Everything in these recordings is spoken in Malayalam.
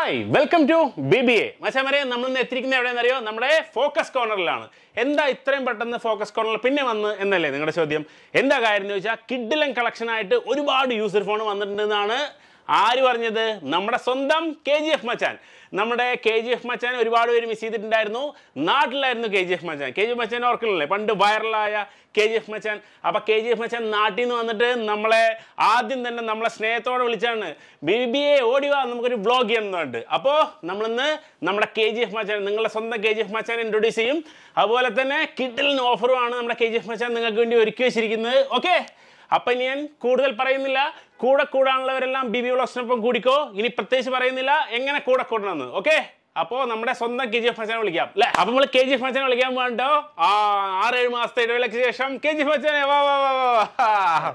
Hi welcome to B B A മച്ചാമരെ നമ്മൾ ഇന്ന് എത്തിയിരിക്കുന്നത് എവിടെയെന്നറിയോ നമ്മുടെ ഫോക്കസ് കോർണറിലാണ് എന്താ ഇത്രയും പെട്ടെന്ന് ഫോക്കസ് കോർണറിൽ പിന്നെ വന്ന് എന്നല്ലേ നിങ്ങളുടെ ചോദ്യം എന്താ കാര്യം എന്ന് ചോദിച്ചാൽ കിഡിലൻ കളക്ഷനായിട്ട് ഒരുപാട് യൂസർ ഫോൺ വന്നിട്ടുണ്ടെന്നാണ് ആര് പറഞ്ഞത് നമ്മുടെ സ്വന്തം കെ ജി എഫ് മച്ചാൻ നമ്മുടെ കെ ജി എഫ് മച്ചാൻ ഒരുപാട് പേര് മിസ് ചെയ്തിട്ടുണ്ടായിരുന്നു നാട്ടിലായിരുന്നു കെ ജി എഫ് മച്ചാൻ കെ ജി എഫ് മച്ചാൻ ഓർക്കണില്ലേ പണ്ട് വൈറലായ കെ ജി എഫ് മച്ചാൻ അപ്പൊ കെ ജി എഫ് മച്ചാൻ നാട്ടിൽ നിന്ന് വന്നിട്ട് നമ്മളെ ആദ്യം തന്നെ നമ്മളെ സ്നേഹത്തോടെ വിളിച്ചാണ് ബി ബി എ ഓടി വാ നമുക്കൊരു വ്ളോഗ് ചെയ്യണം എന്ന് പറഞ്ഞിട്ട് അപ്പോൾ നമ്മളിന്ന് നമ്മുടെ കെ ജി എഫ് മച്ചാൻ നിങ്ങളുടെ സ്വന്തം കെ ജി എഫ് മച്ചാൻ ഇൻട്രൊഡ്യൂസ് ചെയ്യും അതുപോലെ തന്നെ കിഡിലിന് ഓഫറുമാണ് നമ്മുടെ കെ ജി എഫ് മച്ചാൻ നിങ്ങൾക്ക് വേണ്ടി ഒരുക്കി വെച്ചിരിക്കുന്നത് ഓക്കെ അപ്പൊ ഇനി ഞാൻ കൂടുതൽ പറയുന്നില്ല കൂടെ കൂടാനുള്ളവരെല്ലാം ബി ബി വ്ളോഗ്സിനൊപ്പം കൂടിക്കോ ഇനി പ്രത്യേകിച്ച് പറയുന്നില്ല എങ്ങനെ കൂടെ കൂടണമെന്ന് ഓക്കെ അപ്പോ നമ്മുടെ സ്വന്തം കെ ജി എഫ് മച്ചാനെ വിളിക്കാം അല്ലെ അപ്പൊ നമ്മൾ കെ ജി എഫ് മച്ചാനെ വിളിക്കാൻ വേണ്ടോ ആ ആറേഴ് മാസത്തെ ഇടവേളയ്ക്ക് ശേഷം കെ ജി എഫ് മച്ചാനെ വാ വാ വാ വാ വാ.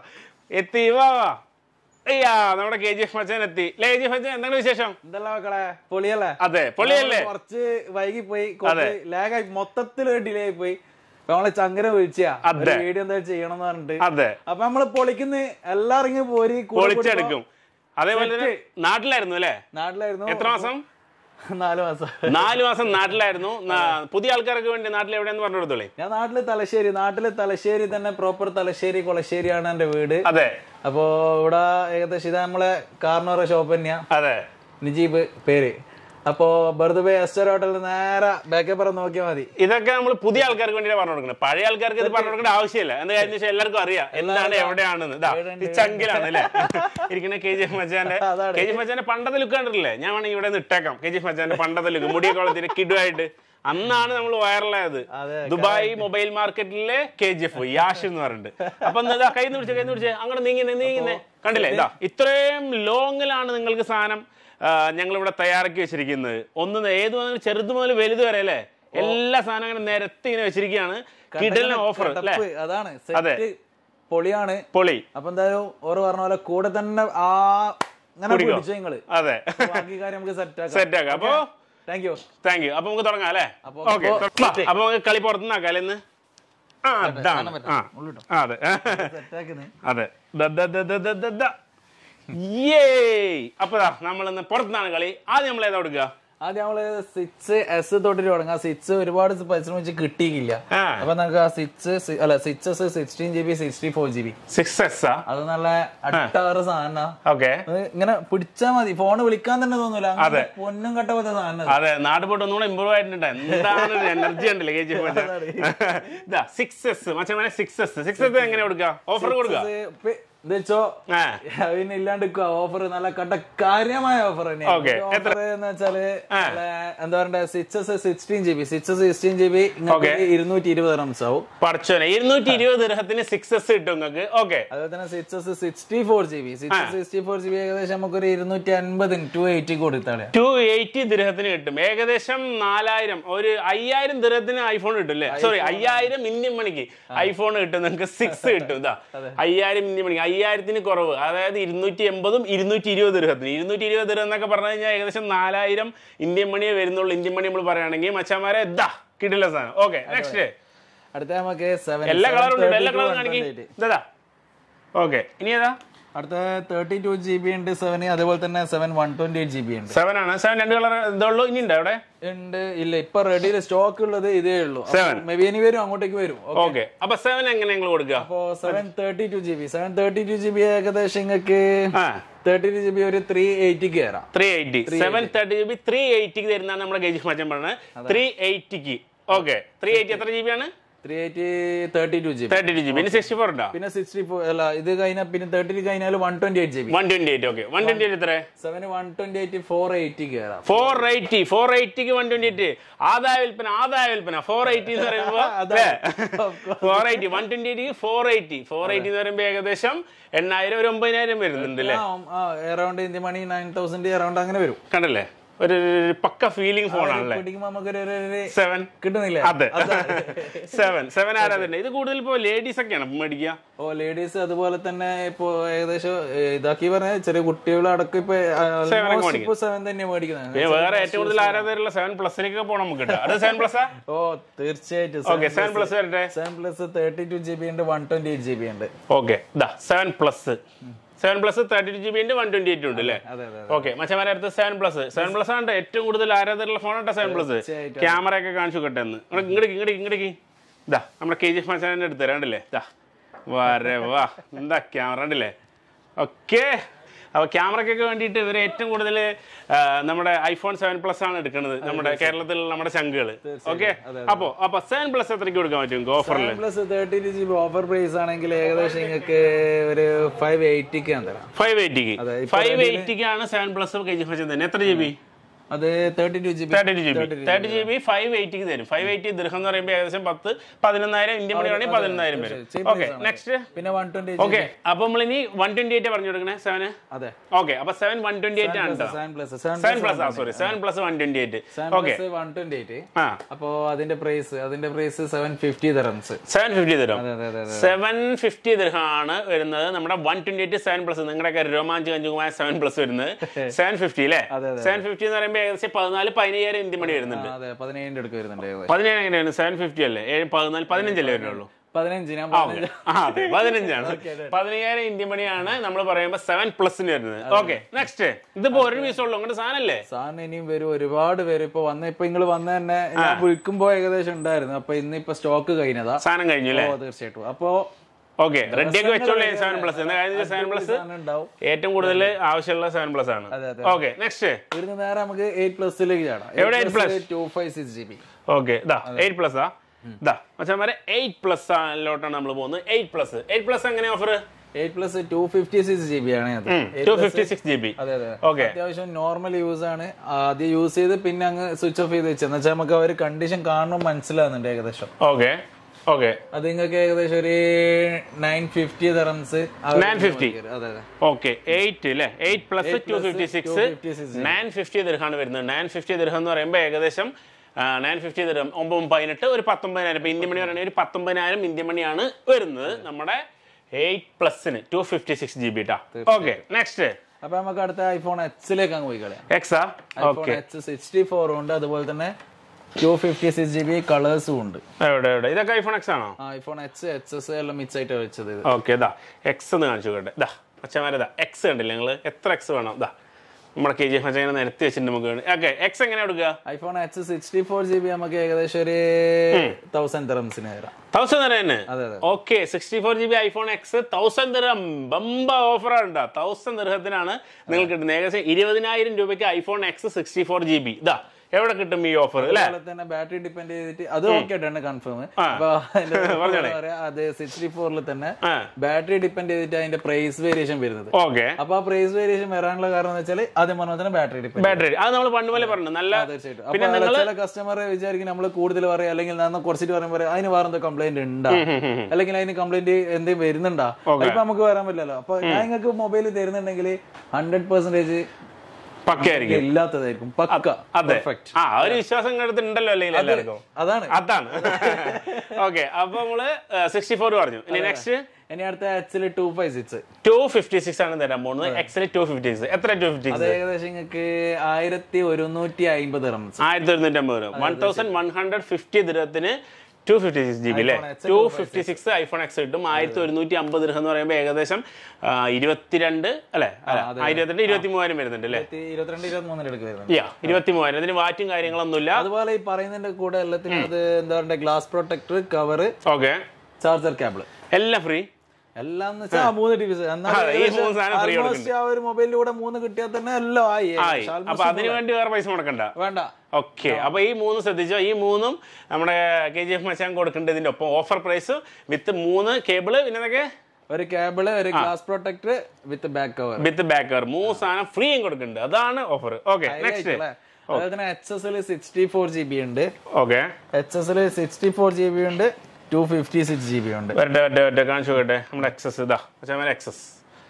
എത്തി വാ വാ അയ്യാ നമ്മുടെ കെ ജി എഫ് മച്ചാൻ എത്തി അല്ലേ കെ ജി എഫ് മച്ചാൻ എന്താണ് വിശേഷം എന്തല്ല മക്കളെ പൊളിയല്ലേ അതെ പൊളിയല്ലേ നമ്മള് കുറച്ച് വൈകി പോയി കുറച്ച് ലാഗായി മൊത്തത്തിൽ ഡിലേ ആയി പോയി അപ്പൊ നമ്മളെ ചങ്കര വിളിച്ചാ അതെ. വീഡിയോ എന്താ ചെയ്യണം എന്ന് പറഞ്ഞിട്ട് അതെ അപ്പൊ നമ്മള് പൊളിക്കുന്ന എല്ലാരും പോരി കൂടെ പൊളിച്ചെടുക്കും അതേപോലെ തന്നെ നാട്ടിലായിരുന്നു അല്ലേ നാട്ടിലായിരുന്നു എത്ര മാസം നാല് മാസം നാല് മാസം നാട്ടിലായിരുന്നു നാ- പുതിയ ആൾക്കാർക്ക് വേണ്ടി നാട്ടിൽ എവിടെയെന്ന് പറഞ്ഞു കൊടുത്തോളേ ഞാൻ നാട്ടില് തലശ്ശേരി നാട്ടില് തലശ്ശേരി തന്നെ പ്രോപ്പർ തലശ്ശേരി കൊളശ്ശേരിയാണ് എന്റെ വീട് അതെ അപ്പോ ഇവിടെ ഏകദേശം ഇതാ നമ്മളെ കാർണോറ ഷോപ്പ് തന്നെയാ അതെ നിജീബ് പേര് അപ്പോ ബർദുബേ എസ്റ്റർ ഹോട്ടലിൽ നേരെ ബാക്കേ പറ നോക്കിയാൽ മതി ഇതൊക്കെ നമ്മൾ പുതിയ ആൾക്കാർക്ക് വേണ്ടിയാണ് പറഞ്ഞു കൊടുക്കുന്നത് പഴയ ആൾക്കാർക്ക് ഇത് പറഞ്ഞു കൊടുക്കേണ്ട ആവശ്യമില്ല എന്താ കാര്യം വെച്ചാൽ എല്ലാവർക്കും അറിയാം എന്താണ് എവിടെയാണെന്ന് ഇതാ ഈ ചങ്കിലാണ് അല്ലേ ഇരിക്കുന്ന കെ ജി എഫ് മച്ചാന്റെ അതാണ്. കെ ജി എഫ് മച്ചാന്റെ പണ്ടത്തെ ലുക്ക് കണ്ടിട്ടില്ലേ ഞാൻ വേണമെങ്കിൽ ഇവിടെ നിന്ന് ഇട്ടേക്കാം കെ ജി എഫ് മച്ചാന്റെ പണ്ടത്തെ ലുക്ക് മുടിയൊക്കെ വളർത്തിട്ട് കിഡുമായിട്ട് അന്നാണ് നമ്മൾ വൈറലായത് അതെ, ദുബായ് മൊബൈൽ മാർക്കറ്റിലെ കെ ജി എഫ് യാഷ് എന്ന് പറഞ്ഞിട്ട് അപ്പൊ എന്താ കൈ പിടിച്ച് കൈ പിടിച്ച് അങ്ങോട്ട് നീങ്ങുന്നേ നീങ്ങുന്നേ കണ്ടില്ലേ ഇതാ ഇത്രയും ലോങ്ങിലാണ് നിങ്ങൾക്ക് സാധനം ഞങ്ങൾ ഇവിടെ തയ്യാറാക്കി വെച്ചിരിക്കുന്നത് ഒന്ന് ഏത് മുതൽ ചെറുത് മുതൽ വലുത് വരെ അല്ലേ എല്ലാ സാധനവും ഇങ്ങനെ നിരത്തി ഇങ്ങനെ വെച്ചിരിക്കുകയാണ് കിടലിന് ഓഫർ അല്ലേ ടപ്പ് അതാണ് അതെ. സെറ്റ് പൊളിയാണ് പൊളി അപ്പൊ എന്തായാലും ഓറ് പറഞ്ഞ പോലെ കൂടെ തന്നെ ആ അങ്ങനെ കുടിക്കോ? പിടിച്ചു നിങ്ങള് അതെ അപ്പൊ ബാക്കി കാര്യം നമുക്ക് സെറ്റ് ആക്കാം സെറ്റ് ആക്കാം അപ്പോ താങ്ക് യു താങ്ക് യു അപ്പൊ നമുക്ക് തുടങ്ങാം അല്ലേ അപ്പൊ ഓക്കെ അപ്പൊ അപ്പൊ നമുക്ക് കളി പുറത്തുനിന്നാക്കാം അല്ലേ ഇന്ന് ആ അതാണ് ആ ആ, അതെ സെറ്റ് ആക്കുന്നത് അതെ ദ, ദ, ദ, ദ, ദ, ദ, ദ. Yay! അപ്പൊ ദാ നമ്മളിന്ന് പുറത്തുനിന്നാണ് കളി ആദ്യം നമ്മൾ ഏതാ കൊടുക്കുക ആദ്യം നമ്മള് സിക്സ് എസ് തൊട്ടിട്ട് തുടങ്ങാം സിക്സ് ഒരുപാട് പരിശ്രമിച്ച് കിട്ടിയില്ല ആ. അപ്പൊ നമുക്ക് ആ സിക്സ് അല്ല six S sixteen G B sixty four G B six S അത് നല്ല അട്ടാറ് സാധനം ഓക്കെ ഇങ്ങനെ പിടിച്ചാ മതി ഫോണ് വിളിക്കാൻ തന്നെ തോന്നൂല അങ്ങനെ അതെ. പൊന്നും കട്ട പോലത്തെ സാധനം അതെ നാട് പോയിട്ട് ഒന്നുകൂടെ ഇമ്പ്രൂവ് ആയിട്ടുണ്ട് എന്താണ് എനർജി ഉണ്ടല്ലേ കെ ജി ഇതാ സിക്സ് എസ് മച്ചമാനെ സിക്സ് എസ് സിക്സ് എസ് എങ്ങനെ കൊടുക്കുക ഓഫർ കൊടുക്കുക വെച്ചോ ആ പിന്നെ ഇല്ലാണ്ട് ഓഫർ നല്ല കട്ട കാര്യമായ ഓഫർ Okay. ഓഫർ എന്ന് വെച്ചാല് ആ. നല്ല എന്താ പറയണ്ടേ six sixteen G B six sixteen G B Okay. ഇരുന്നൂറ്റി ഇരുപത് റംസ് ആവും പടച്ചോനെ ഇരുന്നൂറ്റി ഇരുപത് ദിർഹത്തിന് സിക്സ് എസ് കിട്ടും നിങ്ങൾക്ക് ഓക്കെ അതുപോലെ തന്നെ six sixty four G B six sixty four G B ഏകദേശം നമുക്കൊരു ഇരുന്നൂറ്റി അൻപതിന് ടു എയ്റ്റി കൊടുത്താളെ ടു എയ്റ്റി ദിർഹത്തിന് കിട്ടും ഏകദേശം നാലായിരം ഒരു അയ്യായിരം ദിർഹത്തിന് ഐഫോൺ കിട്ടും അല്ലേ സോറി അയ്യായിരം ഇന്ത്യൻ മണിക്ക് ഐഫോൺ കിട്ടും നിങ്ങൾക്ക് സിക്സ് കിട്ടും ഇതാ അയ്യായിരം ഇന്ത്യൻ മണിക്ക് അയ്യായിരത്തിന് കുറവ് അതായത് ഇരുന്നൂറ്റി എൺപതും ഇരുന്നൂറ്റി ഇരുപത് ദിർഹത്തിന് ഇരുന്നൂറ്റി ഇരുപത് ദിർഹം എന്നൊക്കെ പറഞ്ഞു കഴിഞ്ഞാൽ ഏകദേശം നാലായിരം ഇന്ത്യൻ മണിയെ വരുന്നുള്ളൂ ഇന്ത്യൻ മണി നമ്മൾ പറയുകയാണെങ്കിൽ മച്ചാമാരെ ഇതാ കിട്ടില്ല സാധനം ഓക്കെ നെക്സ്റ്റ് അടുത്ത നമുക്ക് സെവൻ എല്ലാ കളറും ഉണ്ട് എല്ലാ കളറും കാണിക്കും ഇതാ ഓക്കെ ഇനി ഏതാ അടുത്ത തേർട്ടി ടു ജി ബി ഉണ്ട് സെവൻ അതുപോലെ തന്നെ seven one twenty eight G B ഉണ്ട് സെവൻ ആണ് സെവൻ രണ്ട് കളർ ഇതേ ഉള്ളൂ ഇനി ഉണ്ടോ അവിടെ ഉണ്ട് ഇല്ല ഇപ്പൊ റെഡിയിൽ സ്റ്റോക്ക് ഉള്ളത് ഇതേ ഉള്ളൂ Seven. മേ ബി ഇനി വരും അങ്ങോട്ടേക്ക് വരും ഓക്കെ അപ്പൊ സെവൻ എങ്ങനെ നിങ്ങൾ കൊടുക്കുക അപ്പോ seven thirty two G B seven thirty two G B ഏകദേശം നിങ്ങൾക്ക് ആ തേർട്ടി ടു ജി ബി ഒരു ത്രീ എയ്റ്റിക്ക് കയറാം three eighty seven thirty G B three എയ്റ്റിക്ക് തരുന്നതാണ് നമ്മുടെ ഗേജ് മാറ്റം പറയുന്നത് ത്രീ എയ്റ്റിക്ക് ഓക്കെ ത്രീ എയ്റ്റി എത്ര ജി ബി ആണ് three eighty thirty two G B thirty two G B ഇനി സിക്സ്റ്റി ഫോർ ഉണ്ടോ പിന്നെ സിക്സ്റ്റി ഫോർ അല്ല ഇത് കഴിഞ്ഞാൽ പിന്നെ തേർട്ടി കഴിഞ്ഞാൽ one twenty eight G B one twenty eight okay one twenty eight എത്ര seven one twenty eight four എയ്റ്റിക്ക് കയറാം ഫോർ എയ്റ്റി ഫോർ എയ്റ്റിക്ക് വൺ ട്വന്റി എയ്റ്റ് ആദായ വിൽപ്പന ആദായ വിൽപ്പന ഫോർ എയ്റ്റി എന്ന് പറയുമ്പോ four eighty one twenty eight four eighty four eighty എന്ന് പറയുമ്പോ ഏകദേശം എണ്ണായിരം ഒരു ഒമ്പതിനായിരം വരുന്നുണ്ട് അല്ലേ around India money nine thousand around അങ്ങനെ വരും കണ്ടല്ലേ ഒരു ഒരു പക്ക ഫീലിംഗ് ഫോൺ ആണല്ലേ പിടിക്കുമ്പോ നമുക്കൊരു ഒരു- ഒരു- സെവൻ കിട്ടുന്നില്ലേ അതെ സെവൻ സെവൻ ആരാ തന്നെ ഇത് കൂടുതൽ ഇപ്പോ ലേഡീസ് ഒക്കെയാണ് ഇപ്പൊ മേടിക്കുക ഓ ലേഡീസ് അതുപോലെ തന്നെ ഇപ്പൊ ഏകദേശം ഏ, ഇതാക്കി പറഞ്ഞ ചെറിയ കുട്ടികളടക്കം ഇപ്പൊ Seven ഒക്കെ almost ഇപ്പൊ സെവൻ തന്നെ മേടിക്കുന്നത് പിന്നെ വേറെ ഏറ്റവും കൂടുതൽ ആരാധകരുള്ള സെവൻ പ്ലസിലേക്ക് പോകണം നമുക്ക് കേട്ടോ അത് സെവൻ പ്ലസ് ഓ തീർച്ചയായിട്ടും ഓക്കെ സെവൻ പ്ലസ് വരട്ടെ seven plus thirty two G B ഉണ്ട് one twenty eight G B ഉണ്ട് ഓക്കെ ഇതാ seven plus seven plus thirty two G B ഉണ്ട് വൺ ട്വന്റി എയ്റ്റ് ഉണ്ട് അല്ലേ അതെ അതെ ഓക്കെ മച്ചമാരെ അടുത്ത് സെവൻ പ്ലസ് സെവൻ പ്ലസ് ആണ് ഏറ്റവും കൂടുതൽ ആരാധകരുള്ള ഫോണാണ് സെവൻ പ്ലസ് തീർച്ചയായിട്ടും. ക്യാമറ ഒക്കെ കാണിച്ചു കിട്ടെ എന്ന് ഇങ്ങോട്ട് ഇങ്ങോട്ട് ഇങ്ങോട്ട് ഇതാ നമ്മുടെ കെ ജി എഫ് മച്ചാനെ എടുത്ത് തരാണ്ടല്ലേ ഇതാ വരെ വാ എന്താ ക്യാമറ ഉണ്ടല്ലേ ഓക്കെ അപ്പോൾ ക്യാമറയ്ക്കൊക്കെ വേണ്ടിയിട്ട് ഇവർ ഏറ്റവും കൂടുതൽ നമ്മുടെ ഐഫോൺ സെവൻ പ്ലസ് ആണ് എടുക്കുന്നത് നമ്മുടെ കേരളത്തിലുള്ള നമ്മുടെ ചങ്കുകൾ ഓക്കെ അപ്പോൾ അപ്പോൾ സെവൻ പ്ലസ് എത്രയ്ക്ക് കൊടുക്കാൻ പറ്റും ഓഫറിൽ plus thirty two G B offer price ആണെങ്കിൽ ഏകദേശം നിങ്ങൾക്ക് ഒരു ഫൈവ് എയ്റ്റിക്ക് ഞാൻ തരാം ഫൈവ് എയ്റ്റിക്ക് അതെ, ഇപ്പൊ ഫൈവ് എയ്റ്റിക്കാണ് seven plus K G F തന്നെ എത്ര ജി ബി അത് thirty two G B thirty G B thirty G B five എയ്റ്റിക്ക് തരും ഫൈവ് എയ്റ്റി ദൃഹം എന്ന് പറയുമ്പോൾ ഏകദേശം പത്ത് പതിനൊന്നായിരം ഇന്ത്യൻ മണി ആണെങ്കിൽ പതിനൊന്നായിരം വരും cheap ഓക്കെ price ആണ്. നെക്സ്റ്റ് പിന്നെ വൺ ട്വന്റി ഓക്കെ അപ്പൊ നമ്മൾ ഇനി വൺ ട്വന്റി എയ്റ്റ് പറഞ്ഞു കൊടുക്കണേ സെവന് അതെ ഓക്കെ അപ്പൊ സെവൻ വൺ ട്വന്റി എയ്റ്റ് ആണ് കേട്ടോ സെവൻ പ്ലസ് സെവൻ പ്ലസ് ആ sorry seven plus one twenty eight seven okay plus one twenty eight ആ അപ്പോ അതിന്റെ പ്രൈസ് അതിന്റെ പ്രൈസ് സെവൻ ഫിഫ്റ്റി തരംസ് സെവൻ ഫിഫ്റ്റി തരും അതെ അതെ അതെ അതെ സെവൻ ഫിഫ്റ്റി ദൃഹമാണ് വരുന്നത് നമ്മുടെ one twenty eight seven plus നിങ്ങളുടെയൊക്കെ രോമാഞ്ച കഞ്ചുമായ സെവൻ പ്ലസ് വരുന്നത് സെവൻ ഫിഫ്റ്റി അല്ലേ അതെ, അതെ. സെവൻ ഫിഫ്റ്റി എന്ന് പറയുമ്പോൾ ഏകദേശം പതിനാല് പതിനയ്യായിരം ഇന്ത്യൻ മണി വരുന്നുണ്ട് ആ, അതെ പതിനേഴിന്റെ അടുക്ക് വരുന്നുണ്ട് ഏകദേശം പതിനേഴ് എങ്ങനെയാണ് സെവൻ ഫിഫ്റ്റി അല്ലേ ഏഴ് പതിനാല് പതിനഞ്ചല്ലേ വരുന്നുള്ളൂ പതിനഞ്ച് ഞാൻ ആ, പതിനഞ്ച് ആ, അതെ പതിനഞ്ചാണ് പതിനയ്യായിരം ഇന്ത്യൻ മണിയാണ് നമ്മൾ പറയുമ്പോൾ സെവൻ പ്ലസിന് വരുന്നത് ഓക്കെ നെക്സ്റ്റ് ഇതിപ്പോ ഒരു പീസ് ഉള്ളൂ അങ്ങോട്ട് സാധനല്ലേ സാറിന് ഇനിയും വരും ഒരുപാട് പേര് ഇപ്പൊ വന്ന ഇപ്പൊ നിങ്ങൾ വന്ന തന്നെ ഞാൻ വിൽക്കുമ്പോ ഏകദേശം ഉണ്ടായിരുന്നു അപ്പൊ ഇന്ന് ഇപ്പൊ സ്റ്റോക്ക് കഴിഞ്ഞതാ സാധനം കഴിഞ്ഞു അല്ലേ ഓ തീർച്ചയായിട്ടും അപ്പൊ ഓക്കെ റെഡി ഒക്കെ വെച്ചോളൂ സെവൻ പ്ലസ് എന്താ കാര്യം സെവൻ പ്ലസ് സാധനം ഉണ്ടാവും ഏറ്റവും കൂടുതൽ ആവശ്യമുള്ള സെവൻ പ്ലസ് ആണ് അതെ, അതെ. ഓക്കെ നെക്സ്റ്റ് ഇവിടുന്ന് നേരെ നമുക്ക് എയ്റ്റ് പ്ലസിലേക്ക് ചാടാം എവിടെ 8 plus? Two five six G B okay ഇതാ എയ്റ്റ് പ്ലസ് ആ ഇതാ മച്ചാമാരെ എയ്റ്റ് പ്ലസ് ലോട്ടാണ് നമ്മൾ പോകുന്നത് എയ്റ്റ് പ്ലസ് എയ്റ്റ് പ്ലസ് എങ്ങനെ offer eight plus two fifty six G B ആണ് അത് two fifty six G B അതെ അതെ ഓക്കെ അത്യാവശ്യം നോർമൽ യൂസ് ആണ് ആദ്യം യൂസ് ചെയ്ത് പിന്നെ അങ്ങ് സ്വിച്ച് ഓഫ് ചെയ്ത് വെച്ച് എന്ന് വെച്ചാൽ നമുക്ക് അവർ കണ്ടീഷൻ കാണുമ്പോൾ മനസ്സിലാകുന്നുണ്ട് ഏകദേശം ഓക്കെ ഓക്കെ അത് നിങ്ങൾക്ക് ഏകദേശം ഒരു നയൻ ഫിഫ്റ്റി തറംസ് 950. അതെ അതെ ഓക്കെ എയ്റ്റ് അല്ലേ eight plus two fifty six 256 nine fifty ദർഹാണ് വരുന്നത് നയൻ ഫിഫ്റ്റി ദർഹം എന്ന് പറയുമ്പോൾ ഏകദേശം നയൻ ഫിഫ്റ്റി ദർഹം ഒമ്പതും പതിനെട്ട് ഒരു പത്തൊമ്പതിനായിരം ഇപ്പൊ ഇന്ത്യൻ മണി പറയുകയാണെങ്കിൽ ഒരു പത്തൊമ്പതിനായിരം ഇന്ത്യൻ മണിയാണ് വരുന്നത് നമ്മുടെ എയ്റ്റ് പ്ലസിന് two fifty six G B ട്ടാ ഓക്കെ നെക്സ്റ്റ് അപ്പൊ നമുക്ക് അടുത്ത ഐഫോൺ എച്ചിലേക്ക് അങ്ങ് പോയി കളയാം എക്സാ ഐഫോൺ ഓക്കെ എച്ച് സിക്സ്റ്റി ഫോറും ഉണ്ട് അതുപോലെ തന്നെ two fifty six G B കളേഴ്സും ഉണ്ട് എവിടെ എവിടെ ഇതൊക്കെ ഐഫോൺ എക്സ് ആണോ ഐഫോൺ എച്ച് എച്ച് എസ് എല്ലാം മിക്സ് ആയിട്ട് വെച്ചത് ഇത് ഓക്കെ ഇതാ എക്സ് എന്ന് കാണിച്ചു കേട്ടെ ഇതാ അച്ഛന്മാരെ ഇതാ എക്സ് കണ്ടില്ലേ നിങ്ങൾ എത്ര എക്സ് വേണം ഇതാ നമ്മുടെ കെ ജി എഫ് അച്ഛനെ നിരത്തി വെച്ചിട്ട് നമുക്ക് ഓക്കെ എക്സ് എങ്ങനെ കൊടുക്കുക iPhone H sixty four G B നമുക്ക് ഏകദേശം ഒരു തൗസൻഡ് തറംസിന് തരാം തൗസൻഡ് തരാം തന്നെ അതെ അതെ okay sixty four G B iPhone X thousand ദിർഹം ബമ്പ ഓഫറാണ് തൗസൻഡ് ദിർഹത്തിനാണ് നിങ്ങൾക്ക് കിട്ടുന്നത് ഏകദേശം ഇരുപതിനായിരം രൂപയ്ക്ക് iPhone X sixty four G B ഇതാ എവിടെ കിട്ടും ഈ ഓഫർ അല്ലേ അതുപോലെ തന്നെ ബാറ്ററി ഡിപ്പെൻഡ് ചെയ്തിട്ട് അത് ഓക്കെ ആയിട്ടാണ് കൺഫേം ആ. അപ്പൊ അതിന്റെ പറഞ്ഞോളെ. പറയാ, അത് സിക്സ്റ്റി ഫോറിൽ തന്നെ ആ ബാറ്ററി ഡിപ്പെൻഡ് ചെയ്തിട്ട് അതിന്റെ പ്രൈസ് വേരിയേഷൻ വരുന്നത് ഓക്കെ അപ്പൊ ആ പ്രൈസ് വേരിയേഷൻ വരാനുള്ള കാരണം എന്ന് വെച്ചാൽ ആദ്യം പറഞ്ഞ തന്നെ ബാറ്ററി ഡിപ്പെൻഡ് ബാറ്ററി അത് നമ്മൾ പണ്ട് പോലെ പറഞ്ഞു നല്ല തീർച്ചയായിട്ടും പിന്നെ അപ്പൊ നിങ്ങൾ ചില കസ്റ്റമർ വിചാരിക്കും നമ്മൾ കൂടുതൽ പറയാം അല്ലെങ്കിൽ നന്ന കുറച്ചിട്ട് പറയുമ്പോൾ പറയാം അതിന് വേറെ എന്തോ കംപ്ലൈന്റ് ഉണ്ടാ അല്ലെങ്കിൽ അതിന് കംപ്ലൈന്റ് എന്തെങ്കിലും വരുന്നുണ്ടാ ഇപ്പൊ നമുക്ക് വരാൻ പറ്റില്ലല്ലോ അപ്പൊ ഞാൻ നിങ്ങൾക്ക് മൊബൈൽ തരുന്നുണ്ടെങ്കിൽ ഹൺഡ്രഡ് പെർസെന്റേജ് പക്കയായിരിക്കും ഇല്ലാത്തതായിരിക്കും പക്ക അതെ പെർഫെക്റ്റ് ആ ഒരു വിശ്വാസം അടുത്ത് ഉണ്ടല്ലോ അല്ലെങ്കിൽ എല്ലാവർക്കും അതാണ് അതാണ് ഓക്കെ അപ്പൊ നമ്മള് സിക്സ്റ്റി ഫോർ പറഞ്ഞു ഇനി നെക്സ്റ്റ് ഇനി അടുത്ത എച്ചില് two five six two fifty six ആണ് തരാൻ പോകുന്നത് എക്സിൽ ടു ഫിഫ്റ്റി സിക്സ് എത്ര ടു ഫിഫ്റ്റി അത് സിക്സ് ഏകദേശം നിങ്ങൾക്ക് ആയിരത്തി ഒരുന്നൂറ്റി അമ്പത് റംസ് ആയിരത്തി ഒരുന്നൂറ്റി അമ്പത് രൂപ one thousand one hundred fifty ദിരത്തിന് two fifty six G B അല്ലേ iPhone X two fifty six iPhone X കിട്ടും ആയിരത്തി ഒരുന്നൂറ്റി അമ്പത് രൂപ എന്ന് പറയുമ്പോൾ ഏകദേശം ആ, ഇരുപത്തിരണ്ട് അല്ലെ അല്ല ഇരുപത്തിരണ്ട് ഇരുപത്തി മൂവായിരം വരുന്നുണ്ട് അല്ലേ ഇരുപത്തിരണ്ട് ഇരുപത്തിമൂന്നിന് എടുക്ക് വരുന്നത് യാ ഇരുപത്തി മൂവായിരം ഇതിന് വാറ്റും കാര്യങ്ങളൊന്നുമില്ല അതുപോലെ ഈ പറയുന്നതിന്റെ കൂടെ എല്ലാത്തിനും അത് എന്താ പറയുക glass protector cover okay charger cable എല്ലാം ഫ്രീ എല്ലാം എന്ന് വെച്ചാൽ മൂന്ന് ഡിവിഷൻ അതെ, ഈ മൂന്ന് സാധനം free ഓൾമോസ്റ്റ് ആ ഒരു മൊബൈലിലൂടെ മൂന്ന് കിട്ടിയാൽ തന്നെ എല്ലാം ആയി ആയി പക്ഷെ അപ്പൊ അതിന് വേണ്ടി വേറെ പൈസ മുടക്കണ്ട വേണ്ട ഓക്കെ അപ്പൊ ഈ മൂന്ന് ശ്രദ്ധിച്ചോ ഈ മൂന്നും നമ്മുടെ കെ ജി എഫ് മച്ചാൻ കൊടുക്കേണ്ടത് ഇതിന്റെ ഒപ്പം ഓഫർ പ്രൈസ് വിത്ത് മൂന്ന് കേബിള് പിന്നെ എന്തൊക്കെ ഒരു കേബിള് ഒരു glass protector with back cover with backer മൂന്ന് സാധനം ഫ്രീയും കൊടുക്കുന്നുണ്ട് അതാണ് ഓഫർ ഓക്കെ നെക്സ്റ്റ് അതുപോലെ തന്നെ H S L sixty four G B ഉണ്ട് okay H S L sixty four G B ഉണ്ട് two fifty six G B ഉണ്ട് വരട്ടെ വരട്ടെ വരട്ടെ കാണിച്ചു നോക്കട്ടെ നമ്മുടെ എക്സസ് ഇതാ മച്ചാൻ എക്സസ്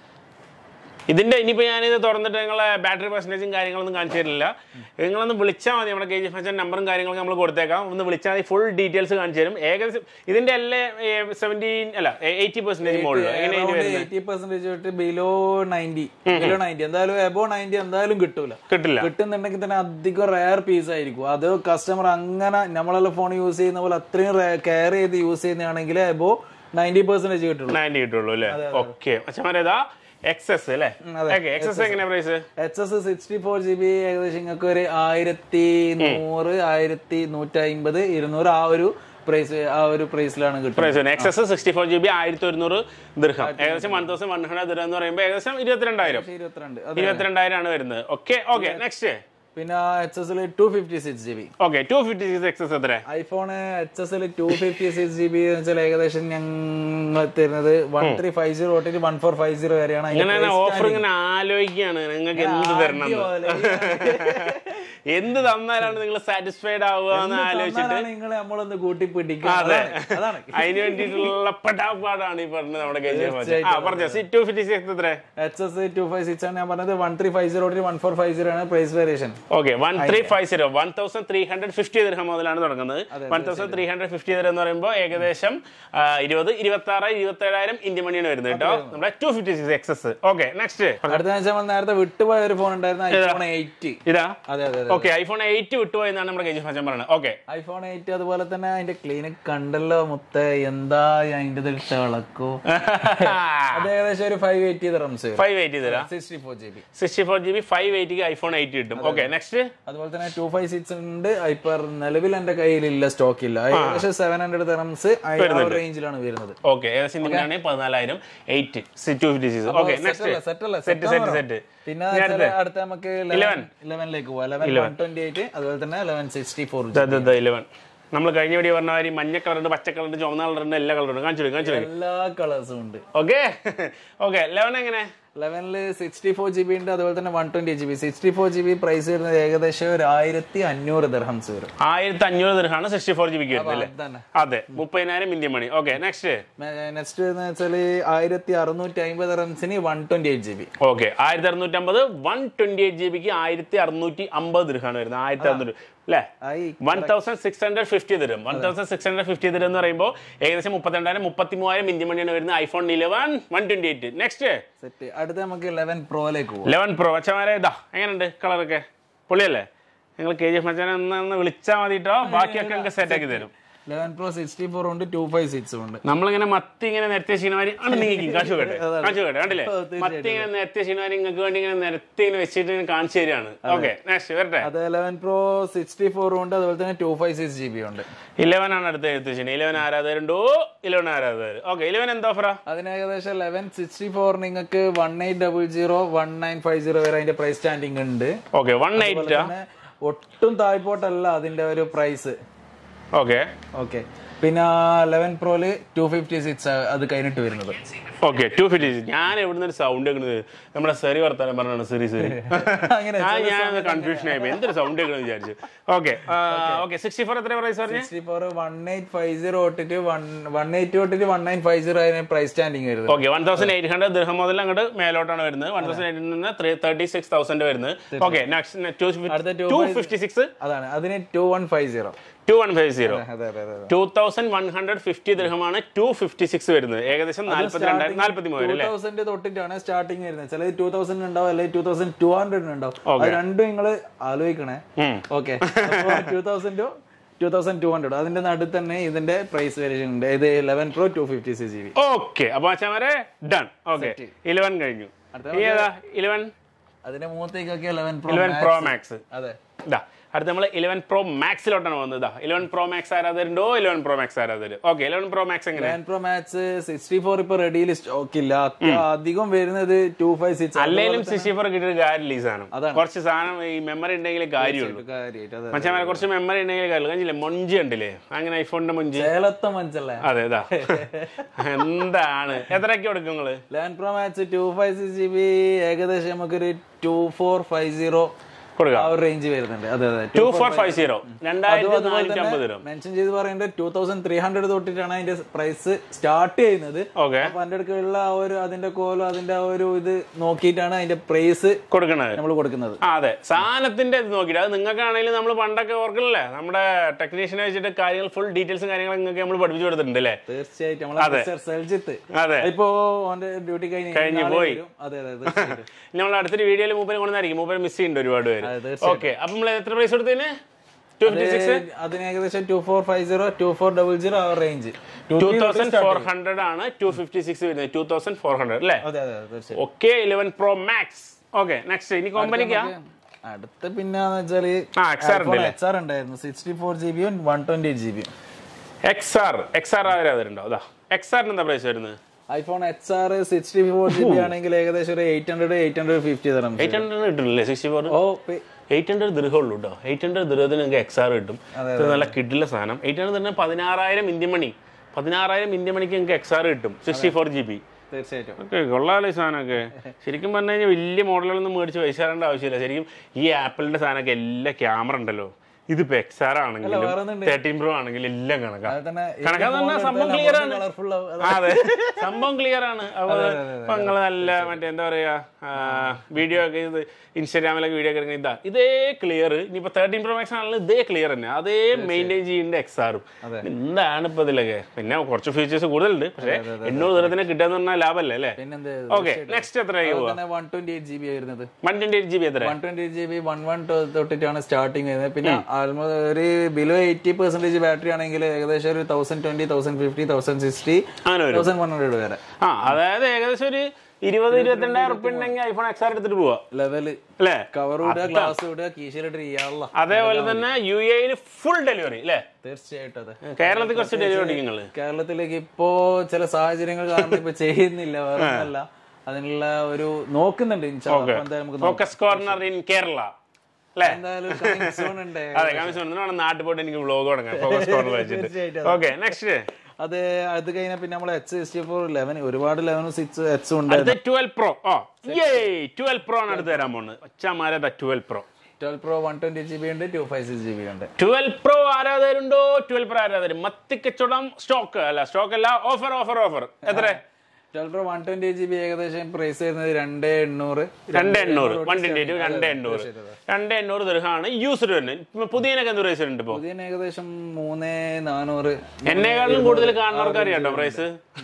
ഇതിന്റെ ഇനിയിപ്പോൾ ഞാനിത് തുറന്നിട്ട് നിങ്ങളെ ബാറ്ററി പെർസെൻറ്റേജും കാര്യങ്ങളൊന്നും കാണിച്ചു തരില്ല നിങ്ങളൊന്ന് വിളിച്ചാൽ മതി നമ്മുടെ കെ ജി ഫാഷൻ നമ്പറും കാര്യങ്ങളൊക്കെ നമ്മൾ കൊടുത്തേക്കാം ഒന്ന് വിളിച്ചാൽ മതി ഫുൾ ഡീറ്റെയിൽസ് കാണിച്ചു തരും ഏകദേശം ഇതിന്റെ അല്ലേ സെവൻറ്റീൻ അല്ല എയ്റ്റി പെർസെൻറ്റേജ് മുകളിൽ എങ്ങനെ ഇതിന് വരുന്നത് എയ്റ്റി പെർസെന്റേജ് തൊട്ട് ബിലോ നയൻറ്റി ബിലോ നയൻറ്റി എന്തായാലും എബോ നയൻറ്റി എന്തായാലും കിട്ടൂല കിട്ടില്ല കിട്ടുന്നുണ്ടെങ്കിൽ തന്നെ അധികം റയർ പീസ് ആയിരിക്കും അത് കസ്റ്റമർ അങ്ങനെ നമ്മളെല്ലാം ഫോൺ യൂസ് ചെയ്യുന്ന പോലെ അത്രയും കെയർ ചെയ്ത് യൂസ് ചെയ്യുന്നതാണെങ്കിൽ എബോ നയൻറ്റി പെർസെന്റേജ് കിട്ടുള്ളൂ നയൻറ്റി കിട്ടുള്ളൂ അല്ലേ ഓക്കെ മച്ചമാരെ ഇതാ എക്സ് എസ് അല്ലേ അതെ. ഓക്കെ എക്സ് എസ് എങ്ങനെയാ price H S sixty four G B ഏകദേശം നിങ്ങൾക്ക് ഒരു ആയിരത്തി നൂറ് ആയിരത്തി നൂറ്റി അമ്പത് ഇരുന്നൂറ് ആ ഒരു പ്രൈസ് ആ ഒരു പ്രൈസിലാണ് കിട്ടുന്നത് price X S sixty four G B ആയിരത്തി ഒരുന്നൂറ് ദൃഹം ഏകദേശം വൺ തൗസൻഡ് വൺ ഹൺഡ്രഡ് ദൃഹം എന്ന് പറയുമ്പോൾ ഏകദേശം ഇരുപത്തിരണ്ടായിരം ഇരുപത്തിരണ്ട് അതെ ഇരുപത്തിരണ്ടായിരം ആണ് വരുന്നത് ഓക്കെ ഓക്കെ നെക്സ്റ്റ് പിന്നെ എച്ച് എസിൽ two fifty six G B okay two fifty six X S എത്ര ഐഫോൺ എച്ച് എസിൽ two fifty six G B എന്ന് വെച്ചാൽ ഏകദേശം ഞങ്ങൾ തരുന്നത് വൺ ത്രീ ഫൈവ് സീറോ തൊട്ടിട്ട് വൺ ഫോർ ഫൈവ് സീറോ വരെയാണ് അതിന്റെ ഇങ്ങനെ price ഓഫർ ഇങ്ങനെ ആലോചിക്കുകയാണ് നിങ്ങൾക്ക് എന്ത് തരണം എന്ന്. അടിപൊളി. എന്ത് തന്നാലാണ് നിങ്ങൾ സാറ്റിസ്ഫൈഡ് ആവുക എന്ന് ആലോചിച്ചിട്ട് തന്നാലാണ് നിങ്ങളെ നമ്മളൊന്ന് കൂട്ടി പിടിക്കുക അതെ അതാണ് അതാണ് അതിന് വേണ്ടിയിട്ടുള്ള പെടാപ്പാടാണ് ഈ പറഞ്ഞത് നമ്മുടെ കെ ജി എഫ് ആ പറഞ്ഞോ സി ടു ഫിഫ്റ്റി സിക്സ് എത്ര H S two five six ആണ് ഞാൻ പറഞ്ഞത് one three five zero one four five zero ആണ് price variation okay one three five zero one thousand three hundred fifty ദിർഹം മുതലാണ് തുടങ്ങുന്നത് one thousand three hundred fifty ദിർഹം എന്ന് പറയുമ്പോൾ ഏകദേശം ആ, ഇരുപത് ഇരുപത്തി ആറ് ഇരുപത്തി ഏഴായിരം ഇന്ത്യൻ മണിയാണ് വരുന്നത് കേട്ടോ നമ്മുടെ two fifty six X S okay next അടുത്ത ആഴ്ച നമ്മൾ നേരത്തെ വിട്ടുപോയ ഒരു ഫോൺ ഉണ്ടായിരുന്നു ഐഫോൺ എയ്റ്റ് ഇതാ അതെ അതെ അതെ ഓക്കെ ഐഫോൺ എയ്റ്റ് വിട്ടുപോയെന്നാണ് നമ്മുടെ കെ ജി ഫാഷൻ പറയുന്നത് ഓക്കെ ഐഫോൺ എയ്റ്റ് അതുപോലെ തന്നെ അതിന്റെ ക്ലിനിക് കണ്ടല്ലോ മുത്ത എന്താ അതിന്റെ തിളക്കൂ അത് ഏകദേശം ഒരു ഫൈവ് എയ്റ്റി റംസ് ഫൈവ് എയ്റ്റ് തരാം sixty four G B sixty four G B five എയ്റ്റിക്ക് ഐഫോൺ എയ്റ്റ് കിട്ടും ഓക്കെ നെക്സ്റ്റ് അതുപോലെ തന്നെ ടു ഫൈവ് സിക്സ് ഉണ്ട് ഇപ്പം നിലവിൽ എന്റെ കയ്യിലില്ല സ്റ്റോക്ക് ഇല്ല ഏകദേശം സെവൻ ഹൺഡ്രഡ് റംസ് റേഞ്ചിലാണ് വരുന്നത് ഓക്കെ ഏകദേശം ഇന്ത്യൻ പതിനാലായിരം eight two fifty six okay next set അല്ലേ സെറ്റ് സെറ്റ് സെറ്റ് പിന്നെ വെച്ചാല് അടുത്ത നമുക്ക് Eleven. ഇലവനിലേക്ക് പോവാം ലെവൻ വൺ ട്വന്റി എയ്റ്റ് അതുപോലെ തന്നെ ലെവൻ സിക്സ്റ്റി ഫോർ ഇലവൻ നമ്മൾ കഴിഞ്ഞ വീഡിയോ പറഞ്ഞ മാതിരി മഞ്ഞ കളറുണ്ട് പച്ച കളറുണ്ട് ചുവന്ന കളറുണ്ട് എല്ലാ കളറുണ്ട് കാണിച്ചു കൊടുക്ക്, കാണിച്ചു കൊടുക്ക്. എല്ലാ കളേഴ്സും ഉണ്ട് ഓക്കെ ഓക്കെ ലെവൻ എങ്ങനെ ലെവനില് സിക്സ്റ്റി ഫോർ ജി ബി ഉണ്ട് അതുപോലെ തന്നെ one twenty G B sixty four G B price വരുന്നത് ഏകദേശം ഒരു ആയിരത്തി അഞ്ഞൂറ് ദർഹംസ് വരും ആയിരത്തി അഞ്ഞൂറ് ദിർഹാണ് സിക്സ്റ്റി ഫോർ ജി ബിക്ക് വരുന്നത് അല്ലേ അതന്നെ അതെ മുപ്പതിനായിരം Indian money okay next next എന്ന് വെച്ചാല് ആയിരത്തി അറുന്നൂറ്റി അമ്പത് റംസിന് one twenty eight G B okay ആയിരത്തി അറുന്നൂറ്റമ്പത് വൺ ട്വന്റി എയ്റ്റ് ജി ബിക്ക് ആയിരത്തി അറുന്നൂറ്റി അമ്പത് ദിർഹാണ് വരുന്നത് ആയിരത്തി അറുന്നൂറ് അല്ലേ ആയി one thousand six hundred fifty തരും one thousand six hundred fifty തരും എന്ന് പറയുമ്പോൾ ഏകദേശം മുപ്പത്തിരണ്ടായിരം മുപ്പത്തി മൂവായിരം ഇന്ത്യൻ മണിയാണ് വരുന്നത് iPhone eleven one twenty eight next set അടുത്ത നമുക്ക് ലെവൻ പ്രോയിലേക്ക് പോകും ലെവൻ പ്രോ അച്ഛന്മാരെ ഇതാ എങ്ങനെയുണ്ട് കളറൊക്കെ പൊളിയല്ലേ നിങ്ങൾ കെ ജി എഫ് മച്ചാനെ ഒന്ന് ഒന്ന് വിളിച്ചാൽ മതിട്ടോ ബാക്കിയൊക്കെ നിങ്ങൾക്ക് സെറ്റ് ആക്കി തരും ലെവൻ പ്രോ സിക്സ്റ്റി ഫോർ ഉണ്ട് ടു ഫൈവ് സിക്സ് ഉണ്ട് നമ്മളിങ്ങനെ മത്തി ഇങ്ങനെ നിരത്തിയ ക്ഷീണമാരി ആണ് നീക്കി കാശു കേട്ടെ കാശു കേട്ടെ കണ്ടില്ലേ മത്തി ഇങ്ങനെ നിരത്തിയ ക്ഷീണമാരി നിങ്ങൾക്ക് വേണ്ടി ഇങ്ങനെ നിരത്തി ഇങ്ങനെ വെച്ചിട്ട് ഇങ്ങനെ കാണിച്ചു തരികയാണ് ഓക്കെ നെക്സ്റ്റ് വരട്ടെ അത് ലെവൻ പ്രോ സിക്സ്റ്റി ഫോർ ഉണ്ട് അതുപോലെ തന്നെ two five six G B ഉണ്ട് ഇലവൻ ആണ് അടുത്ത എഴുത്ത് ക്ഷീണം ഇലവൻ ആരാധകരുണ്ടോ ഇലവൻ ആരാധകർ ഓക്കെ ഇലവൻ എന്താ ഓഫറാ അതിന് ഏകദേശം ലെവൻ സിക്സ്റ്റി ഫോർ നിങ്ങൾക്ക് one eight double zero one nine five zero വരെ അതിന്റെ പ്രൈസ് സ്റ്റാൻഡിങ് ഉണ്ട് ഓക്കെ വൺ എയ്റ്റ് പിന്നെ ഒട്ടും താഴ്പോട്ടല്ല അതിന്റെ ഒരു പ്രൈസ് ഓക്കെ ഓക്കെ പിന്നെ ലെവൻ പ്രോയില് ടു ഫിഫ്റ്റി സിക്സ് അത് കഴിഞ്ഞിട്ട് വരുന്നത് ഓക്കെ ടു ഫിഫ്റ്റി ഞാൻ എവിടുന്ന് ഒരു സൗണ്ട് കേൾക്കുന്നത് നമ്മുടെ സെറി വർത്താനം പറഞ്ഞാണ് സെറി സെറി അങ്ങനെ ആ ഞാൻ കൺഫ്യൂഷൻ ആയി പോയി. എന്തൊരു സൗണ്ട് കേൾക്കണം വിചാരിച്ചു ഓക്കെ ഓക്കെ സിക്സ്റ്റി ഫോർ എത്ര പ്രൈസ് പറഞ്ഞു sixty four one eight five zero തൊട്ടിട്ട് വൺ വൺ എയ്റ്റ് തൊട്ടിട്ട് വൺ നയൻ ഫൈവ് സീറോ അതിന് പ്രൈസ് സ്റ്റാൻഡിങ് വരുന്നത് okay one thousand eight hundred ദൃഹം മുതൽ അങ്ങോട്ട് മേലോട്ടാണ് വരുന്നത് വൺ തൗസൻഡ് എയ്റ്റിൽ നിന്ന് ത്രീ തേർട്ടി സിക്സ് തൗസൻഡ് വരുന്നത് ഓക്കെ അടുത്ത ടു ഫിഫ്റ്റി സിക്സ് അതാണ് അതിന് two one five zero two one five zero അതെ അതെ അതെ two thousand one hundred fifty ദൃഹമാണ് ടു ഫിഫ്റ്റി സിക്സ് വരുന്നത് ഏകദേശം നാല്പത്തി രണ്ടായിരം നാല്പത്തി മൂവായിരം ടൂ അല്ലേ തൗസൻഡ് തൊട്ടിട്ടാണ് സ്റ്റാർട്ടിങ് വരുന്നത് ചിലത് ടൂ തൗസൻഡ് ഉണ്ടാവും അല്ലെങ്കിൽ ടൂ തൗസൻഡ് ടു ഹൺഡ്രഡ് ഉണ്ടാവും അത് രണ്ടും നിങ്ങൾ ആലോചിക്കണേ ഉം. Okay two thousand two thousand two hundred അതിന്റെ നടുത്ത് തന്നെ ഇതിന്റെ പ്രൈസ് വേരിയേഷൻ ഉണ്ട് ഇത് eleven pro two fifty six G B okay അപ്പൊ അച്ഛന്മാരെ ഡൺ ഓക്കെ ഇലവൻ കഴിഞ്ഞു അടുത്ത ഇനി ഏതാ ഇലവൻ അതിന്റെ മുഖത്തേക്കൊക്കെ eleven pro eleven pro max അതെ ഇതാ അടുത്ത നമ്മൾ ഇലവൻ പ്രോ മാക്സിലോട്ടാണ് വന്നത് ഇതാ ഇലവൻ പ്രോ മാക്സ് ആരാധകരുണ്ടോ ഇലവൻ പ്രോ മാക്സ് ആരാധകർ ഓക്കെ ഇലവൻ പ്രോ മാക്സ് എങ്ങനെ eleven pro max sixty four ഇപ്പൊ റെഡിയിൽ സ്റ്റോക്ക് ഇല്ല അധികം വരുന്നത് ടു ഫൈവ് സിക്സ് അല്ലെങ്കിലും സിക്സ്റ്റി ഫോർ കിട്ടിയ കാര്യമില്ല ഈ സാധനം കുറച്ച് സാധനം ഈ മെമ്മറി ഉണ്ടെങ്കിലേ കാര്യമുള്ളൂ കാര്യമായിട്ട് അതെ മച്ചാൻ കുറച്ച് മെമ്മറി ഉണ്ടെങ്കിൽ കാര്യമില്ല കണ്ടില്ലേ മൊഞ്ചി ഉണ്ടല്ലേ അങ്ങനെ ഐഫോണിന്റെ മൊഞ്ചി സേലത്തെ മനസ്സല്ലേ അതെ ഇതാ എന്താണ് എത്രയൊക്കെ കൊടുക്കും നിങ്ങള് eleven pro max two five six G B ഏകദേശം നമുക്കൊരു ടു ഫോർ ഫൈവ് സീറോ കൊടുക്കാം ആ ഒരു റേഞ്ച് വരുന്നുണ്ട് അതെ അതെ ടു ഫോർ ഫൈവ് സീറോ രണ്ടായിരത്തി നാനൂറ്റി അമ്പത് രൂപ മെൻഷൻ ചെയ്ത് പറയുന്നത് ടൂ തൗസൻഡ് ത്രീ ഹൺഡ്രഡ് തൊട്ടിട്ടാണ് അതിന്റെ പ്രൈസ് സ്റ്റാർട്ട് ചെയ്യുന്നത് ഓക്കെ അപ്പൊ അതിന്റെ അടുക്കുള്ള ആ ഒരു അതിന്റെ കോലം അതിന്റെ ആ ഒരു ഇത് നോക്കിയിട്ടാണ് അതിന്റെ പ്രൈസ് കൊടുക്കണത് നമ്മൾ കൊടുക്കുന്നത് ആ അതെ സാധനത്തിന്റെ ഇത് നോക്കിയിട്ട് അത് നിങ്ങൾക്കാണെങ്കിലും നമ്മൾ പണ്ടൊക്കെ ഓർക്കില്ലേ നമ്മുടെ ടെക്നീഷ്യനെ വെച്ചിട്ട് കാര്യങ്ങൾ ഫുൾ ഡീറ്റെയിൽസും കാര്യങ്ങളും നിങ്ങൾക്ക് നമ്മൾ പഠിപ്പിച്ചു കൊടുത്തിട്ടുണ്ട് അല്ലേ തീർച്ചയായിട്ടും നമ്മളെ മിസ്റ്റർ സെൽജിത്ത് അതെ ഇപ്പോ ഓന്റെ ഡ്യൂട്ടി കഴിഞ്ഞ് കഴിഞ്ഞ് നാളെ പോയി. വരും. അതെ അതെ തീർച്ചയായിട്ടും നമ്മൾ അടുത്തൊരു വീഡിയോയിൽ മൂപ്പര് കൊണ്ടായിരിക്കും മൂപ്പര് മിസ് ചെയ്യുന്നുണ്ട് ഒരുപാട് പേര് അതെ, തീർച്ചയായും. ഓക്കെ അപ്പൊ നമ്മൾ എത്ര പ്രൈസ് കൊടുത്തതിന് ടു ഫിഫ്റ്റി സിക്സ് അതിന് ഏകദേശം two four five zero two four double zero ആ range two thousand four hundred ആണ് ടു ഫിഫ്റ്റി സിക്സ് വരുന്നത് ടൂ തൗസൻഡ് ഫോർ ഹൺഡ്രഡ് അല്ലേ അതെ അതെ തീർച്ചയായും okay eleven pro max okay next ഇനി കമ്പനിക്കാ അടുത്ത പിന്നെന്ന് വെച്ചാല് ആ, XR ഉണ്ടല്ലേ? എക്സ് ആർ ഉണ്ടായിരുന്നു സിക്സ്റ്റി ഫോർ ജി ബിയും വൺ ട്വന്റി എയ്റ്റ് ജി ബിയും എക്സ് ആർ എക്സ് ആർ ആരാ വരുന്നുണ്ടോ അതാ എക്സ് ആറിന് എന്താ പ്രൈസ് വരുന്നത് iPhone X R sixty four G B ആണെങ്കിൽ ഏകദേശം ഒരു eight hundred eight hundred fifty തരാം എയ്റ്റ് ഹൺഡ്രഡ് കിട്ടുന്നില്ലേ സിക്സ്റ്റി ഫോർ ഓ പേ- എയ്റ്റ് ഹൺഡ്രഡ് ദൃഹമുള്ളൂ കേട്ടോ എയ്റ്റ് ഹൺഡ്രഡ് ദൃഹത്തിന് നിങ്ങൾക്ക് എക്സ് ആർ കിട്ടും ഇത് നല്ല കിഡിലെ സാധനം എയ്റ്റ് ഹൺഡ്രഡ് തന്നെ പതിനാറായിരം ഇന്ത്യൻ മണി പതിനാറായിരം ഇന്ത്യൻ മണിക്ക് നിങ്ങൾക്ക് എക്സ് ആർ കിട്ടും സിക്സ്റ്റി ഫോർ ജി ബി തീർച്ചയായിട്ടും ഓക്കെ കൊള്ളാലോ ഈ സാധനമൊക്കെ ശരിക്കും പറഞ്ഞു കഴിഞ്ഞാൽ വലിയ മോഡലുകളൊന്നും മേടിച്ച് പൈസ തരേണ്ട ആവശ്യമില്ല ശരിക്കും ഈ ആപ്പിളിന്റെ സാധനമൊക്കെ എല്ലാ ക്യാമറ ഉണ്ടല്ലോ ഇതിപ്പോ എക്സ് ആർ ആണെങ്കിലും വേറെ ഒന്നുണ്ട്. തേർട്ടീൻ പ്രോ ആണെങ്കിലും എല്ലാം കണക്കാ അത് തന്നെ കണക്കാന്ന് പറഞ്ഞാൽ സംഭവം ക്ലിയർ ആണ് കളർഫുൾ ആ, അതെ സംഭവം ക്ലിയർ ആണ് അപ്പൊ ഇപ്പൊ നിങ്ങള് നല്ല മറ്റേ എന്താ പറയാ വീഡിയോ ഒക്കെ ഇത് ഇൻസ്റ്റാഗ്രാമിലൊക്കെ വീഡിയോ ഒക്കെ എടുക്കുന്ന ഇതാ ഇതേ ക്ലിയർ ഇനിയിപ്പോ തേർട്ടീൻ പ്രോ മാക്സ് ആണെങ്കിലും ഇതേ ക്ലിയർ തന്നെ അതേ മെയിൻറ്റെയിൻ ചെയ്യുന്നുണ്ട് എക്സ് ആറും എന്താണ് ഇപ്പൊ ഇതിലൊക്കെ പിന്നെ കുറച്ച് ഫീച്ചേഴ്സ് കൂടുതലുണ്ട് പക്ഷേ എണ്ണൂറ് ദൂരത്തിന് കിട്ടാന്ന് പറഞ്ഞാൽ ലാഭമല്ലേ അല്ലേ പിന്നെന്ത് ഓക്കെ നെക്സ്റ്റ് എത്രയായി പോവാ തന്നെ one twenty eight G B ആയിരുന്നത് one twenty eight G B എത്ര one twenty G B one one തൊട്ടിട്ടാണ് സ്റ്റാർട്ടിങ് വരുന്നത് പിന്നെ ആൽമോസ്റ്റ് ഒരു ബിലോ എയ്റ്റി പെർസെന്റേജ് ബാറ്ററി ആണെങ്കിൽ ഏകദേശം ഒരു thousand twenty thousand fifty thousand sixty അങ്ങനെ വരും തൗസൻഡ് വൺ ഹൺഡ്രഡ് വരെ ആ അതായത് ഏകദേശം ഒരു ഇരുപത് ഇരുപത്തിരണ്ടായിരം ഉറുപ്പ് ഉണ്ടെങ്കിൽ ഐഫോൺ എക്സ് ആർ എടുത്തിട്ട് പോവാ ലെവല് അല്ലേ കവർ ഇടുക ഗ്ലാസ് ഇടുക കീശയിലിട്ട് ചെയ്യാനുള്ള അതേപോലെ തന്നെ യു എയിൽ ഫുൾ ഡെലിവറി അല്ലേ തീർച്ചയായിട്ടും അതെ കേരളത്തിൽ കുറച്ച് ഡെലിവറി നിങ്ങള് കേരളത്തിലേക്ക് ഇപ്പോ ചില സാഹചര്യങ്ങൾ കാരണം ഇപ്പൊ ചെയ്യുന്നില്ല വേറെ ഒന്നുമല്ല അതിനുള്ള ഒരു നോക്കുന്നുണ്ട് ഇൻഷാ അല്ലാ. അപ്പൊ എന്തായാലും നമുക്ക് നോക്കാം. ഫോക്കസ് കോർണർ ഇൻ കേരള അല്ലേ എന്തായാലും coming soon ഉണ്ട് അതെ കമ്മീഷൻ വേണം നാട്ടിൽ പോയിട്ട് എനിക്ക് വ്ലോഗ് തുടങ്ങാം ഫോക്കസ് കോർണർ വെച്ചിട്ട് തീർച്ചയായിട്ടും ഓക്കെ നെക്സ്റ്റ് അത് അത് കഴിഞ്ഞാൽ പിന്നെ നമ്മൾ എച്ച് സിക്സ്റ്റി ഫോർ ലെവൻ ഒരുപാട് ലെവനും സിക്സ് എച്ചും ഉണ്ട് അടുത്ത ട്വൽവ് പ്രോ ഓ ഏ ട്വൽവ് പ്രോ ആണ് അടുത്ത് തരാൻ പോകുന്നത് ഒച്ചമാരെ twelve pro twelve pro one twenty G B ഉണ്ട് two five six G B ഉണ്ട് ട്വൽവ് പ്രോ ആരാധകരുണ്ടോ ട്വൽവ് പ്രോ ആരാധകർ മത്തിക്കച്ചവടം സ്റ്റോക്ക് അല്ല സ്റ്റോക്ക് അല്ല ഓഫർ ഓഫർ ഓഫർ എത്ര twelve pro one twenty G B ഏകദേശം പ്രൈസ് വരുന്നത് രണ്ട് എണ്ണൂറ് രണ്ട് എണ്ണൂറ് വൺ ട്വന്റി എയ്റ്റ് രണ്ട് എണ്ണൂറ് രണ്ട് എണ്ണൂറ് ദൃഹമാണ് യൂസ്ഡ് വരുന്നത് പുതിയനൊക്കെ എന്ത് പ്രൈസ് ഉണ്ട് ഇപ്പോ പുതിയ ഏകദേശം മൂന്ന് നാനൂറ് എന്നെക്കാളും കൂടുതൽ കാണുന്നവർക്ക് അറിയാം കേട്ടോ പ്രൈസ്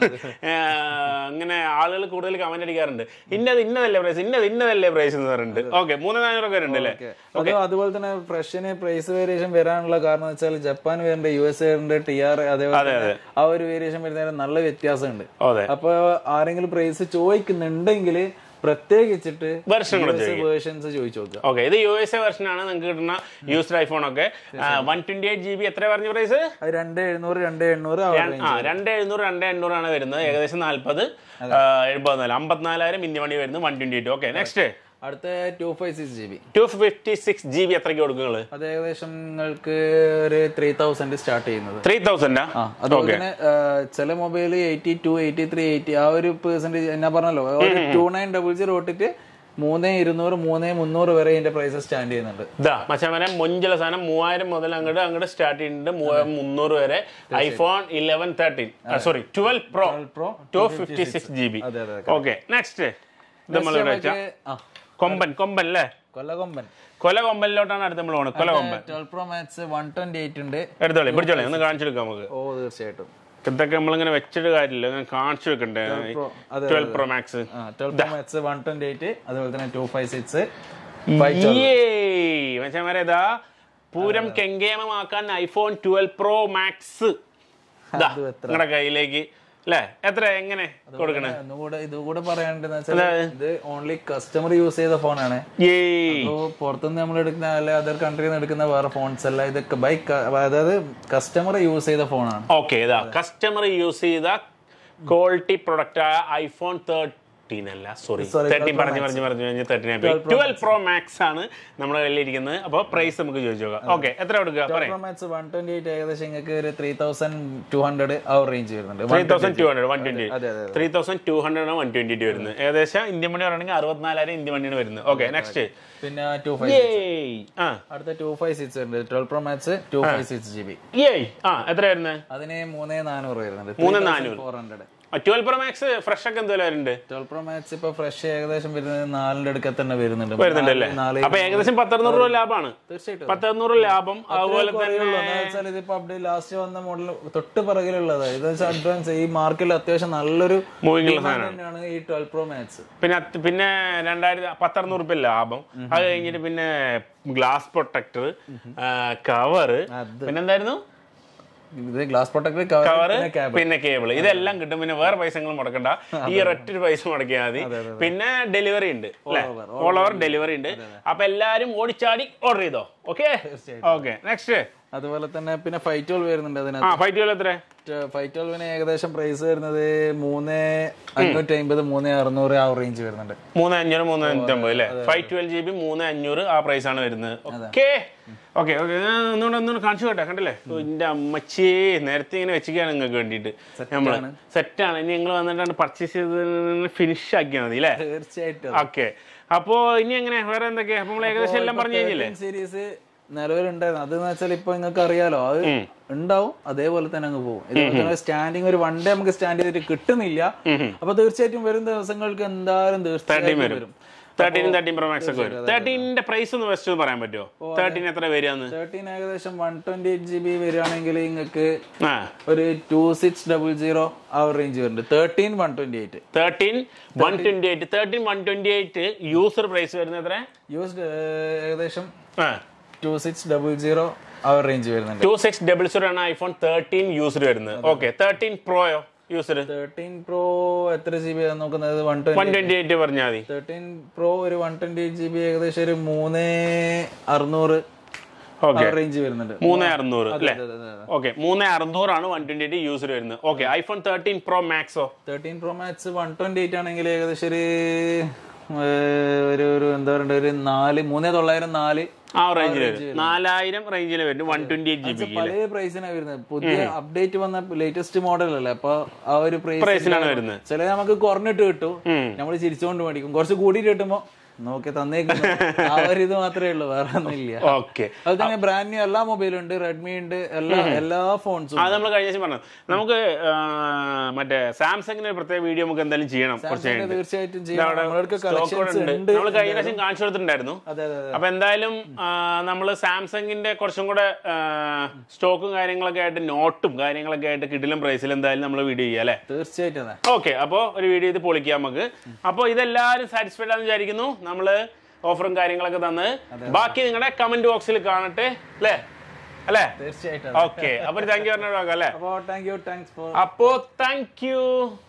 അങ്ങനെ ആളുകൾ കൂടുതൽ കമന്റ് അടിക്കാറുണ്ട് ഇന്നത് ഇന്നതല്ലേ പ്രൈസ് ഇന്നത് ഇന്നതല്ലേ പ്രൈസ് എന്ന് പറയുന്നുണ്ട് ഓക്കെ മൂന്ന് നാനൂറൊക്കെ വരുന്നുണ്ട് അല്ലേ അത് അതുപോലെ തന്നെ ഫ്രഷിന് പ്രൈസ് വേരിയേഷൻ വരാനുള്ള കാരണം എന്ന് വെച്ചാൽ ജപ്പാൻ വേണ്ട യു എസ് വേണ്ട ടി ആർ അതേപോലെ തന്നെ ആ ഒരു വേരിയേഷൻ വരുന്നതിന് നല്ല വ്യത്യാസമുണ്ട് അതെ അപ്പൊ ആരെങ്കിലും പ്രൈസ് ചോദിക്കുന്നുണ്ടെങ്കിൽ പ്രത്യേകിച്ചിട്ട് Version കൂടെ വേർഷൻസ് ചോദിച്ചു നോക്കുക ഓക്കെ ഇത് യു എസ് എ വെർഷൻ ആണ് നിങ്ങൾക്ക് കിട്ടുന്ന യൂസ്ഡ് ഐഫോൺ ഒക്കെ one twenty eight G B എത്ര പറഞ്ഞ പ്രൈസ് അത് രണ്ട് എഴുന്നൂറ് രണ്ട് എണ്ണൂറ് ആ range. ആ രണ്ട് എഴുന്നൂറ് രണ്ട് എണ്ണൂറാണ് വരുന്നത് ഏകദേശം നാല്പത് എഴുപത്തിനാല് അമ്പത്തിനാലായിരം ഇന്ത്യ മണി വരുന്നത് one twenty eight okay next അടുത്ത two five six G B two fifty six G B എത്രയ്ക്ക് കൊടുക്കും നിങ്ങൾ അത് ഏകദേശം നിങ്ങൾക്ക് ഒരു ത്രീ തൗസൻഡ് സ്റ്റാർട്ട് ചെയ്യുന്നത് ത്രീ തൗസൻഡാ ആ അതുപോലെ തന്നെ ആ, ചില mobile eighty two eighty three eighty ആ ഒരു പെർസെന്റേജ് ഞാൻ പറഞ്ഞല്ലോ ടു നയൻ ഡബിൾ സീറോ തൊട്ടിട്ട് മൂന്ന് ഇരുന്നൂറ് മൂന്ന് മുന്നൂറ് വരെ ഇതിന്റെ പ്രൈസ് സ്റ്റാൻഡ് ചെയ്യുന്നുണ്ട് ഇതാ മച്ചാമനെ മൊഞ്ചുള്ള സാധനം മൂവായിരം മുതൽ അങ്ങോട്ട് അങ്ങോട്ട് സ്റ്റാർട്ട് ചെയ്യുന്നുണ്ട് മൂവായിരം മുന്നൂറ് വരെ iPhone eleven thirteen sorry twelve pro pro two fifty six G B അതെ അതെ ഓക്കെ നെക്സ്റ്റ് ഇത് നമ്മൾ വെച്ച ആ കൊമ്പൻ കൊമ്പൻ അല്ലേ കൊല്ലകൊമ്പൻ കൊല കൊമ്പനിലോട്ടാണ് അടുത്ത് നമ്മൾ പോണത് കൊല കൊമ്പൻ twelve pro max one twenty eight ഉണ്ട് എടുത്തോളെ പിടിച്ചോളെ ഒന്ന് കാണിച്ചെടുക്കാം നമുക്ക് ഓ തീർച്ചയായിട്ടും ഇതൊക്കെ നമ്മളിങ്ങനെ വെച്ചിട്ട് കാര്യമില്ല ഇങ്ങനെ കാണിച്ചു വെക്കണ്ടേ Pro, അതെ, ട്വൽവ് പ്രോ മാക്സ് ആ twelve pro max one twenty eight അതുപോലെ തന്നെ ടു ഫൈവ് സിക്സ് മച്ചാമാരെ ഇതാ പൂരം കെങ്കേമമാക്കാൻ ഐഫോൺ ട്വൽവ് പ്രോ മാക്സ് അത് എത്ര നിങ്ങളുടെ കയ്യിലേക്ക് അല്ലേ എത്ര എങ്ങനെ കൊടുക്കണേ ഒന്നുകൂടെ ഇതുകൂടെ പറയാണ്ടെന്ന് വെച്ചാൽ ഇത് ഓൺലി കസ്റ്റമർ യൂസ് ചെയ്ത ഫോണാണ് ഏയ് അപ്പോ പുറത്തുനിന്ന് നമ്മൾ എടുക്കുന്ന അല്ലെ അതർ കൺട്രിയിൽ നിന്ന് എടുക്കുന്ന വേറെ ഫോൺസ് അല്ല ഇതൊക്കെ ബൈ അതായത് കസ്റ്റമർ യൂസ് ചെയ്ത ഫോണാണ് ഓക്കെ ഇതാ കസ്റ്റമർ യൂസ് ചെയ്ത ക്വാളിറ്റി പ്രൊഡക്റ്റ് ആയ ഐഫോൺ തേർട്ടീൻ അല്ല സോറി Sorry, തേർട്ടീൻ പറഞ്ഞു പറഞ്ഞു പറഞ്ഞു കഴിഞ്ഞ് തേർട്ടീൻ ട്വൽവ് പ്രോ മാക്സ് ആണ് നമ്മുടെ കയ്യിൽ ഇരിക്കുന്നത് അപ്പോൾ പ്രൈസ് നമുക്ക് ചോദിച്ചു നോക്കാം ഓക്കെ എത്ര കൊടുക്കുക പറയാം pro max one twenty eight ഏകദേശം നിങ്ങൾക്ക് ഒരു ത്രീ തൗസൻഡ് ടു ഹൺഡ്രഡ് ആ റേഞ്ച് വരുന്നുണ്ട് three thousand two hundred one twenty അതെ അതെ ത്രീ തൗസൻഡ് ടു ഹൺഡ്രഡ് ആണ് വൺ ട്വന്റി ടു വരുന്നത് ഏകദേശം ഇന്ത്യൻ മണി പറയുകയാണെങ്കിൽ അറുപത്തിനാലായിരം ഇന്ത്യൻ മണിയാണ് വരുന്നത് ഓക്കെ നെക്സ്റ്റ് പിന്നെ ടു ഫൈവ് ആ അടുത്ത ടു ഫൈവ് സിക്സ് ഉണ്ട് twelve pro max two five six G B ഏയ് ആ എത്ര വരുന്നത് അതിന് മൂന്ന് നാനൂറ് വരുന്നുണ്ട് മൂന്ന് നാനൂറ്. Four hundred twelve pro max fresh ഒക്കെ എന്തെങ്കിലും വരുന്നുണ്ട് ട്വൽവ് പ്രോ മാക്സ് ഇപ്പൊ ഫ്രഷ് ഏകദേശം വരുന്നത് നാലിന്റെ അടുക്ക തന്നെ വരുന്നുണ്ട് വരുന്നുണ്ട് അല്ലേ നാല് അപ്പൊ ഏകദേശം പത്തറുന്നൂറ് രൂപ ലാഭമാണ് തീർച്ചയായിട്ടും പത്തറുന്നൂറ് ലാഭം അതുപോലെ തന്നെ വെച്ചാൽ ഇതിപ്പോ അപ്ഡേറ്റ് ലാസ്റ്റ് വന്ന മോഡൽ തൊട്ട് പിറകിലുള്ളത് ഇത് വെച്ചാൽ അഡ്വാൻസ് ഈ മാർക്കറ്റിൽ അത്യാവശ്യം നല്ലൊരു മൂവിംഗ് ഉള്ള demand തന്നെയാണ് ഈ ട്വൽവ് പ്രോ മാക്സ് പിന്നെ അത് പിന്നെ രണ്ടായിരത്തി പത്തറുന്നൂറ് രൂപ ലാഭം അത് കഴിഞ്ഞിട്ട് പിന്നെ ഗ്ലാസ് പ്രൊട്ടക്ടർ കവറ് പിന്നെന്തായിരുന്നു ഇത് ഗ്ലാസ് പ്രൊട്ടക്ടർ കവറ് കവർ പിന്നെ കേബിൾ ഇതെല്ലാം കിട്ടും പിന്നെ വേറെ പൈസകൾ മുടക്കണ്ട ഈ ഒരൊറ്റ ഒരു പൈസ മുടക്കിയാൽ മതി പിന്നെ ഡെലിവറി ഉണ്ട് അല്ലെ ഓൾ ഓവർ ഡെലിവറി ഉണ്ട് അപ്പൊ എല്ലാരും ഓടിച്ചാടി ഓർഡർ ചെയ്തോ ഓക്കെ ഓക്കെ നെക്സ്റ്റ് അതുപോലെ തന്നെ പിന്നെ ഫൈവ് ട്വൽവ് വരുന്നുണ്ട് ആ അതിനകത്ത് ഫൈറ്റ് പോലെ എത്ര ഫൈവ് ട്വൽവിന് ഏകദേശം പ്രൈസ് വരുന്നത് മൂന്ന് അഞ്ഞൂറ്റി അമ്പത് മൂന്ന് അറുന്നൂറ് ആ റേഞ്ച് വരുന്നുണ്ട് മൂന്ന് അഞ്ഞൂറ് മൂന്ന് അഞ്ഞൂറ്റമ്പത് അല്ലേ ഫൈവ് ട്വൽവ് ജി ബി മൂന്ന് അഞ്ഞൂറ് ആ പ്രൈസ് ആണ് വരുന്നത് ഓക്കെ ഓക്കെ ഓക്കെ ഒന്നുകൂടെ ഒന്നുകൂടെ കാണിച്ചു കേട്ടെ കണ്ടല്ലേ ഓ, എന്റെ അമ്മച്ചി നേരത്തെ ഇങ്ങനെ വെച്ചിരിക്കുകയാണ് നിങ്ങൾക്ക് വേണ്ടിയിട്ട് നമ്മള് സെറ്റാണ് ഇനി നിങ്ങൾ വന്നിട്ടാണ് പർച്ചേസ് ചെയ്ത് ഫിനിഷ് ആക്കിയാൽ മതി അല്ലേ തീർച്ചയായിട്ടും ഓക്കെ അപ്പോ ഇനി എങ്ങനെ വേറെ എന്തൊക്കെയാ അപ്പൊ നമ്മൾ ഏകദേശം എല്ലാം പറഞ്ഞു കഴിഞ്ഞില്ലേ സീരീസ് നിലവിലുണ്ടായിരുന്നു അതെന്ന് വെച്ചാൽ ഇപ്പൊ നിങ്ങൾക്ക് അറിയാലോ അത് ഉണ്ടാവും അതേപോലെ തന്നെ അങ്ങ് പോകും ഇതേപോലെ സ്റ്റാൻഡിങ് ഒരു വൺ ഡേ നമുക്ക് സ്റ്റാൻഡ് ചെയ്തിട്ട് കിട്ടുന്നില്ല അപ്പൊ തീർച്ചയായിട്ടും വരും ദിവസങ്ങൾക്ക് എന്തായാലും തീർച്ചയായിട്ടും വരും തേർട്ടീനും തേർട്ടീൻ പ്രോ മാക്സ് ഒക്കെ വരും തേർട്ടീനിന്റെ പ്രൈസ് ഒന്ന് വെസ്റ്റ് പറയാൻ പറ്റുമോ തേർട്ടീൻ എത്ര വരികയെന്ന് തേർട്ടീൻ ഏകദേശം one twenty eight G B വരികയാണെങ്കിൽ നിങ്ങൾക്ക് ആ ഒരു ടു സിക്സ് ഡബിൾ സീറോ ആ ഒരു റേഞ്ച് വരുന്നുണ്ട് thirteen one twenty eight thirteen one twenty eight thirteen one twenty eight user price വരുന്നത് എത്ര യൂസ്ഡ് ഏകദേശം ആ ടു സിക്സ് ഡബിൾ സീറോ ആ ഒരു റേഞ്ച് വരുന്നുണ്ട് ടു സിക്സ് ഡബിൾ സീറോ ആണ് ഐഫോൺ തേർട്ടീൻ യൂസർ വരുന്നത് ഓക്കെ തേർട്ടീൻ പ്രോയോ യൂസർ തേർട്ടീൻ പ്രോ എത്ര ജി ബി നോക്കുന്നത് one one twenty twenty eight പറഞ്ഞാൽ മതി തേർട്ടീൻ പ്രോ ഒരു one twenty eight G B ഏകദേശം ഒരു മൂന്ന് അറുന്നൂറ് ഓക്കെ റേഞ്ച് വരുന്നുണ്ട് മൂന്ന് അറുന്നൂറ് അല്ലേ അതെ, അതെ, അതെ. ഓക്കെ മൂന്ന് അറുന്നൂറാണ് വൺ ട്വന്റി എയ്റ്റ് യൂസർ വരുന്നത് ഓക്കെ ഐഫോൺ തേർട്ടീൻ പ്രോ മാക്സോ thirteen pro max one twenty eight ആണെങ്കിൽ ഏകദേശം ഒരു ഏർ, ഒരു ഒരു എന്താ പറയുക ഒരു നാല് മൂന്നേ തൊള്ളായിരം നാല് ആ റേഞ്ചിൽ വരും നാലായിരം റേഞ്ചിൽ വരും വൺ ട്വന്റി എയ്റ്റ് ജി ബിക്ക് പല പ്രൈസിനാണ് വരുന്നത് പുതിയ അപ്ഡേറ്റ് വന്ന ലേറ്റസ്റ്റ് മോഡൽ അല്ലേ അപ്പൊ ആ ഒരു പ്രൈസ് പ്രൈസിനാണ് വരുന്നത് ചില നമുക്ക് കുറഞ്ഞിട്ട് കിട്ടും നമ്മൾ ചിരിച്ചുകൊണ്ട് മേടിക്കും കുറച്ച് കൂടിയിട്ട് കിട്ടുമ്പോ നോക്കി തന്നേക്കുന്നു ആ ഒരു ഇത് മാത്രമേ ഉള്ളൂ വേറെ ഒന്നുമില്ല ഓക്കെ അത് തന്നെ ബ്രാൻഡ് ന്യൂ എല്ലാ മൊബൈലും ഉണ്ട് റെഡ്മി ഉണ്ട് എല്ലാ എല്ലാ ഫോൺസും അത് നമ്മൾ കഴിഞ്ഞ ദിവസം പറഞ്ഞു നമുക്ക് ആ, മറ്റേ സാംസങ്ങിന് ഒരു പ്രത്യേക വീഡിയോ നമുക്ക് എന്തായാലും ചെയ്യണം കുറച്ച് കഴിഞ്ഞിട്ട്. തീർച്ചയായിട്ടും ഇത് ചെയ്യാം അവിടെ നമ്മൾക്ക് stock ഇവിടെ കളക്ഷൻസ് ഉണ്ട് ഉണ്ട് നമ്മൾ കഴിഞ്ഞ പ്രാവശ്യം കാണിച്ചു കൊടുത്തിട്ടുണ്ടായിരുന്നു അതെ അതെ അതെ അപ്പൊ എന്തായാലും നമ്മൾ സാംസങ്ങിന്റെ കുറച്ചും കൂടെ സ്റ്റോക്കും കാര്യങ്ങളൊക്കെ ആയിട്ട് നോട്ടും കാര്യങ്ങളൊക്കെ ആയിട്ട് കിടിലും പ്രൈസിൽ എന്തായാലും നമ്മൾ വീഡിയോ ചെയ്യാം അല്ലേ തീർച്ചയായിട്ടും അതെ ഓക്കെ അപ്പോൾ ഒരു വീഡിയോ ഇത് പൊളിക്കാം നമുക്ക് അപ്പോൾ ഇതെല്ലാവരും സാറ്റിസ്ഫൈഡ് ആണെന്ന് വിചാരിക്കുന്നു നമ്മൾ ഓഫറും കാര്യങ്ങളൊക്കെ തന്ന് ബാക്കി നിങ്ങളുടെ കമന്റ് ബോക്സിൽ കാണട്ടെ അല്ലേ അല്ലേ തീർച്ചയായിട്ടും ഓക്കെ അപ്പോൾ താങ്ക് യു പറഞ്ഞ അല്ലേ അപ്പോൾ താങ്ക് യു താങ്ക്സ് ഫോർ അപ്പോൾ താങ്ക് യു